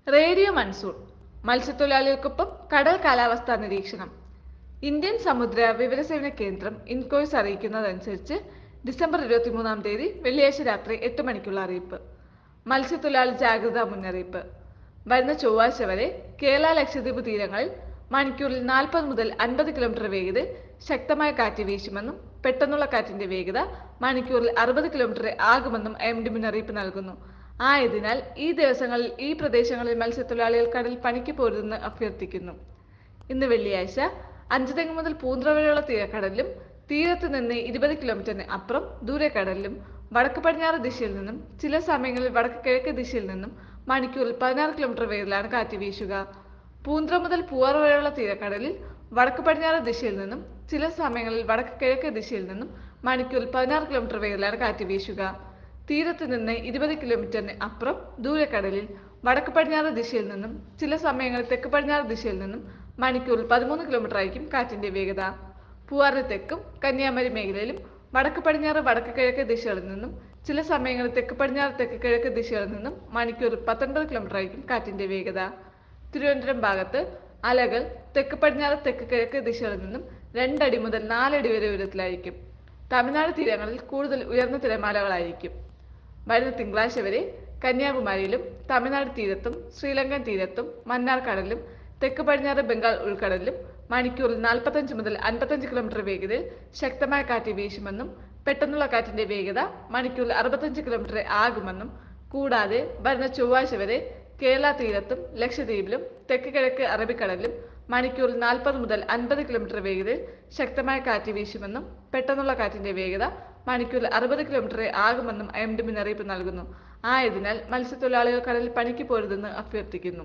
radio monsoon മത്സ്യത്തൊഴിലാളികൾക്കൊപ്പം കടൽ കാലാവസ്ഥാ നിരീക്ഷണം ഇന്ത്യൻ സമുദ്ര വിവരസേവന കേന്ദ്രം ഇൻകോയ്സ് അറിയിക്കുന്നതനുസരിച്ച് ഡിസംബർ ഇരുപത്തിമൂന്നാം തീയതി വെള്ളിയാഴ്ച രാത്രി എട്ട് മണിക്കുള്ള അറിയിപ്പ് മത്സ്യത്തൊഴിലാളി ജാഗ്രതാ മുന്നറിയിപ്പ് വരുന്ന ചൊവ്വാഴ്ച വരെ കേരള ലക്ഷദ്വീപ് തീരങ്ങളിൽ മണിക്കൂറിൽ നാൽപ്പത് മുതൽ അൻപത് കിലോമീറ്റർ വേഗതയിൽ ശക്തമായ കാറ്റ് വീശുമെന്നും പെട്ടെന്നുള്ള കാറ്റിന്റെ വേഗത മണിക്കൂറിൽ അറുപത് കിലോമീറ്റർ ആകുമെന്നും എം ഡി മുന്നറിയിപ്പ് നൽകുന്നു ആയതിനാൽ ഈ ദിവസങ്ങളിൽ ഈ പ്രദേശങ്ങളിൽ മത്സ്യത്തൊഴിലാളികൾ കടൽ പണിക്ക് പോരുതെന്ന് അഭ്യർത്ഥിക്കുന്നു ഇന്ന് വെള്ളിയാഴ്ച അഞ്ചുതെങ്ങ് മുതൽ പൂന്ത്ര വരെയുള്ള തീരക്കടലിലും തീരത്ത് നിന്ന് ഇരുപത് കിലോമീറ്ററിന് അപ്പുറം ദൂരെ കടലിലും വടക്ക് പടിഞ്ഞാറ് ദിശയിൽ നിന്നും ചില സമയങ്ങളിൽ വടക്ക് കിഴക്ക് ദിശയിൽ നിന്നും മണിക്കൂറിൽ പതിനാറ് കിലോമീറ്റർ വേഗത്തിലാണ് കാറ്റ് വീശുക പൂന്ത്ര മുതൽ പൂവാർ വരെയുള്ള തീരക്കടലിൽ വടക്ക് പടിഞ്ഞാറ് ദിശയിൽ നിന്നും ചില സമയങ്ങളിൽ വടക്ക് കിഴക്ക് ദിശയിൽ നിന്നും മണിക്കൂറിൽ പതിനാറ് കിലോമീറ്റർ വേഗത്തിലാണ് കാറ്റ് വീശുക തീരത്ത് നിന്ന് ഇരുപത് കിലോമീറ്ററിന് അപ്പുറം ദൂരക്കടലിൽ വടക്ക് പടിഞ്ഞാറ് ദിശയിൽ നിന്നും ചില സമയങ്ങളിൽ തെക്ക് പടിഞ്ഞാറ് ദിശയിൽ നിന്നും മണിക്കൂറിൽ പതിമൂന്ന് കിലോമീറ്റർ ആയിരിക്കും കാറ്റിന്റെ വേഗത പൂവാറിന് തെക്കും കന്യാകുമാരി മേഖലയിലും വടക്ക് പടിഞ്ഞാറ് വടക്ക് കിഴക്ക് ദിശകളിൽ നിന്നും ചില സമയങ്ങളിൽ തെക്ക് പടിഞ്ഞാറ് തെക്ക് കിഴക്ക് ദിശകളിൽ നിന്നും മണിക്കൂറിൽ പത്തൊൻപത് കിലോമീറ്റർ ആയിരിക്കും കാറ്റിന്റെ വേഗത തിരുവനന്തപുരം ഭാഗത്ത് അലകൾ തെക്ക് പടിഞ്ഞാറ് തെക്ക് കിഴക്ക് ദിശകളിൽ നിന്നും രണ്ടടി മുതൽ നാലടി വരെ ഉയരത്തിലായിരിക്കും തമിഴ്നാട് തീരങ്ങളിൽ കൂടുതൽ ഉയർന്ന തിരമാലകളായിരിക്കും വരുന്ന തിങ്കളാഴ്ച വരെ കന്യാകുമാരിയിലും തമിഴ്നാട് തീരത്തും ശ്രീലങ്കൻ തീരത്തും മന്നാർ കടലിലും തെക്ക് പടിഞ്ഞാറ് ബംഗാൾ ഉൾക്കടലിലും മണിക്കൂറിൽ നാൽപ്പത്തഞ്ച് മുതൽ അൻപത്തഞ്ച് കിലോമീറ്റർ വേഗതയിൽ ശക്തമായ കാറ്റ് വീശുമെന്നും പെട്ടെന്നുള്ള കാറ്റിന്റെ വേഗത മണിക്കൂറിൽ അറുപത്തഞ്ച് കിലോമീറ്റർ ആകുമെന്നും കൂടാതെ വരുന്ന ചൊവ്വാഴ്ച വരെ കേരള തീരത്തും ലക്ഷദ്വീപിലും തെക്ക് കിഴക്ക് അറബിക്കടലിലും മണിക്കൂറിൽ നാൽപ്പത് മുതൽ അൻപത് കിലോമീറ്റർ വേഗതയിൽ ശക്തമായ കാറ്റ് വീശുമെന്നും പെട്ടെന്നുള്ള കാറ്റിന്റെ വേഗത മണിക്കൂറിൽ അറുപത് കിലോമീറ്റർ ആകുമെന്നും എം ഡി മുന്നറിയിപ്പ് നൽകുന്നു ആയതിനാൽ മത്സ്യത്തൊഴിലാളികൾ കടലിൽ പണിക്ക് പോരുതെന്ന് അഭ്യർത്ഥിക്കുന്നു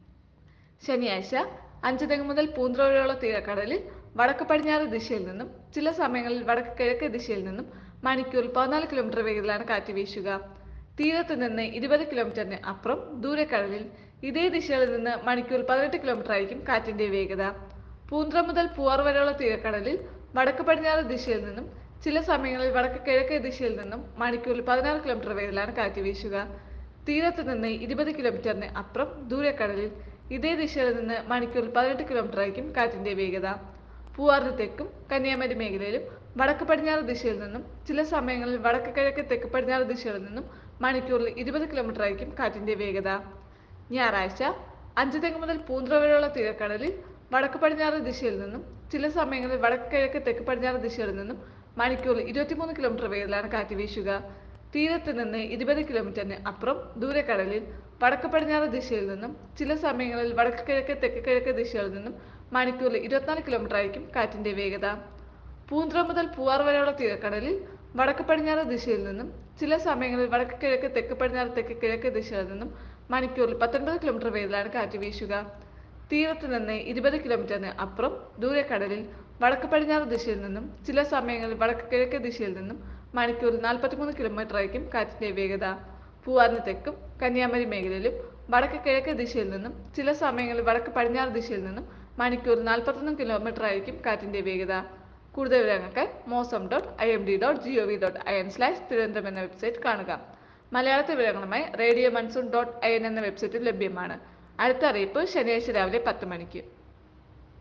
ശനിയാഴ്ച അഞ്ച് തെങ്ങ് മുതൽ പൂന്ത്ര വരെയുള്ള തീരക്കടലിൽ വടക്ക് പടിഞ്ഞാറ് ദിശയിൽ നിന്നും ചില സമയങ്ങളിൽ വടക്ക് കിഴക്ക് ദിശയിൽ നിന്നും മണിക്കൂറിൽ പതിനാല് കിലോമീറ്റർ വേഗത്തിലാണ് കാറ്റ് വീശുക തീരത്ത് നിന്ന് ഇരുപത് കിലോമീറ്ററിന് അപ്പുറം ദൂരക്കടലിൽ ഇതേ ദിശയിൽ നിന്ന് മണിക്കൂറിൽ പതിനെട്ട് കിലോമീറ്റർ ആയിരിക്കും കാറ്റിന്റെ വേഗത പൂന്ത്ര മുതൽ പൂവാർ വരെയുള്ള തീരക്കടലിൽ വടക്ക് പടിഞ്ഞാറ് ദിശയിൽ നിന്നും ചില സമയങ്ങളിൽ വടക്ക് കിഴക്ക് ദിശയിൽ നിന്നും മണിക്കൂറിൽ പതിനാറ് കിലോമീറ്റർ വേഗത്തിലാണ് കാറ്റ് വീശുക തീരത്ത് നിന്ന് ഇരുപത് കിലോമീറ്ററിന് അപ്പുറം ദൂരക്കടലിൽ ഇതേ ദിശയിൽ നിന്ന് മണിക്കൂറിൽ പതിനെട്ട് കിലോമീറ്റർ ആയിരിക്കും കാറ്റിന്റെ വേഗത പൂവാറിന് തെക്കും കന്യാകുമാരി മേഖലയിലും വടക്ക് പടിഞ്ഞാറ് ദിശയിൽ നിന്നും ചില സമയങ്ങളിൽ വടക്ക് കിഴക്ക് തെക്ക് പടിഞ്ഞാറ് ദിശയിൽ നിന്നും മണിക്കൂറിൽ ഇരുപത് കിലോമീറ്റർ ആയിരിക്കും കാറ്റിന്റെ വേഗത ഞായറാഴ്ച അഞ്ച് തെങ്ങ് മുതൽ പൂന്ത്ര വരെയുള്ള തീരക്കടലിൽ വടക്ക് പടിഞ്ഞാറ് ദിശയിൽ നിന്നും ചില സമയങ്ങളിൽ വടക്ക് കിഴക്ക് തെക്ക് പടിഞ്ഞാറ് ദിശയിൽ നിന്നും മണിക്കൂറിൽ ഇരുപത്തിമൂന്ന് കിലോമീറ്റർ വേഗത്തിലാണ് കാറ്റ് വീശുക തീരത്ത് നിന്ന് ഇരുപത് കിലോമീറ്ററിന് അപ്പുറം ദൂരക്കടലിൽ വടക്ക് പടിഞ്ഞാറ് ദിശയിൽ നിന്നും ചില സമയങ്ങളിൽ വടക്ക് കിഴക്ക് തെക്ക് കിഴക്ക് ദിശകളിൽ നിന്നും മണിക്കൂറിൽ ഇരുപത്തിനാല് കിലോമീറ്റർ ആയിരിക്കും കാറ്റിന്റെ വേഗത പൂന്ത്ര മുതൽ പൂവാർ വരെയുള്ള തീരക്കടലിൽ വടക്ക് പടിഞ്ഞാറ് ദിശയിൽ നിന്നും ചില സമയങ്ങളിൽ വടക്ക് കിഴക്ക് തെക്ക് പടിഞ്ഞാറ് തെക്ക് കിഴക്ക് ദിശകളിൽ നിന്നും മണിക്കൂറിൽ പത്തൊൻപത് കിലോമീറ്റർ വേഗത്തിലാണ് കാറ്റ് വീശുക തീരത്ത് നിന്ന് ഇരുപത് കിലോമീറ്ററിന് അപ്പുറം ദൂരക്കടലിൽ വടക്ക് പടിഞ്ഞാറ് ദിശയിൽ നിന്നും ചില സമയങ്ങളിൽ വടക്ക് കിഴക്ക് ദിശയിൽ നിന്നും മണിക്കൂറിൽ നാൽപ്പത്തിമൂന്ന് കിലോമീറ്റർ ആയിരിക്കും കാറ്റിന്റെ വേഗത പൂവാറിന് തെക്കും കന്യാകുമാരി മേഖലയിലും വടക്ക് കിഴക്ക് ദിശയിൽ നിന്നും ചില സമയങ്ങളിൽ വടക്ക് പടിഞ്ഞാറ് ദിശയിൽ നിന്നും മണിക്കൂറിൽ നാൽപ്പത്തൊന്ന് കിലോമീറ്റർ ആയിരിക്കും കാറ്റിന്റെ വേഗത കൂടുതൽ വിവരങ്ങൾക്ക് Mausam dot I M D dot G O V dot I N slash Thiruvananthapuram എന്ന വെബ്സൈറ്റ് കാണുക മലയാളത്തിൽ വിവരങ്ങളുമായി radio monsoon dot I N എന്ന വെബ്സൈറ്റിൽ ലഭ്യമാണ് അടുത്ത അറിയിപ്പ് ശനിയാഴ്ച രാവിലെ പത്ത് മണിക്ക്